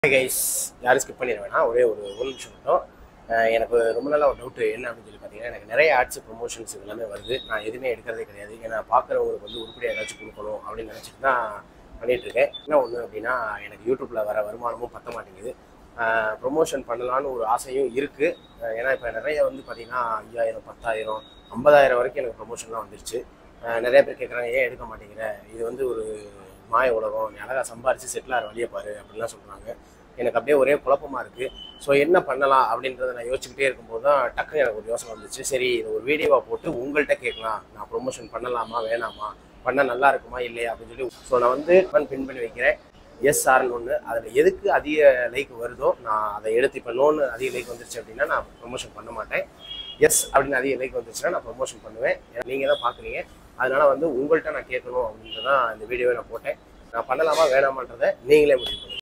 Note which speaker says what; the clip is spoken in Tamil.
Speaker 1: கைஸ் யாரும் ஸ்கிப் பண்ணிட வேணாம் ஒரே ஒரு ஒரு நிமிஷம் மட்டும் அஹ் எனக்கு ரொம்ப நாளா ஒரு டவுட் என்ன அப்படின்னு சொல்லி பார்த்தீங்கன்னா எனக்கு நிறைய ஆட்ஸ் ப்ரொமோஷன்ஸ் எல்லாமே வருது நான் எதுவுமே எடுக்கிறதே கிடையாது ஏன்னா பார்க்குறவங்களுக்கு வந்து உருப்படியாக ஏதாச்சும் கொடுக்கணும் அப்படின்னு நினச்சிட்டு தான் பண்ணிட்டு இருக்கேன் என்ன ஒன்று அப்படின்னா எனக்கு யூடியூப்பில் வர வருமானமும் பத்த மாட்டேங்குது ப்ரொமோஷன் பண்ணலான்னு ஒரு ஆசையும் இருக்குது ஏன்னா இப்போ நிறைய வந்து பார்த்தீங்கன்னா ஐயாயிரம் பத்தாயிரம் ஐம்பதாயிரம் வரைக்கும் எனக்கு ப்ரொமோஷன்லாம் வந்துருச்சு அஹ் நிறைய பேர் கேட்குறாங்க ஏன் எடுக்க மாட்டேங்கிற இது வந்து ஒரு மாய உலகம் நீ அழகாக சம்பாரிச்சு செட்டில் ஆகிற வழியை பாரு அப்படின்லாம் சொல்கிறாங்க எனக்கு அப்படியே ஒரே குழப்பமா இருக்குது ஸோ என்ன பண்ணலாம் அப்படின்றத நான் யோசிச்சுக்கிட்டே இருக்கும்போது தான் டக்குன்னு எனக்கு ஒரு யோசனை வந்துச்சு சரி இது ஒரு வீடியோவாக போட்டு உங்கள்கிட்ட கேட்கலாம் நான் ப்ரொமோஷன் பண்ணலாமா வேணாமா பண்ணால் நல்லா இருக்குமா இல்லையா அப்படின்னு சொல்லி ஸோ நான் வந்து பின் பண்ணி வைக்கிறேன் எஸ் ஆர்னு ஒன்று அதில் எதுக்கு அதிக லைக் வருதோ நான் அதை எடுத்து இப்போ லோனு அதிக லைக் வந்துருச்சு அப்படின்னா நான் ப்ரொமோஷன் பண்ண மாட்டேன் எஸ் அப்படின்னு அதிக லைக் வந்துருச்சுன்னா நான் ப்ரொமோஷன் பண்ணுவேன் ஏன்னா நீங்கள் தான் பார்க்குறீங்க அதனால வந்து உங்கள்கிட்ட நான் கேட்கணும் அப்படின்றதான் இந்த வீடியோவை நான் போட்டேன் நான் பண்ணலாமா வேணாமான்றதை நீங்களே முடிவு பண்ணுங்க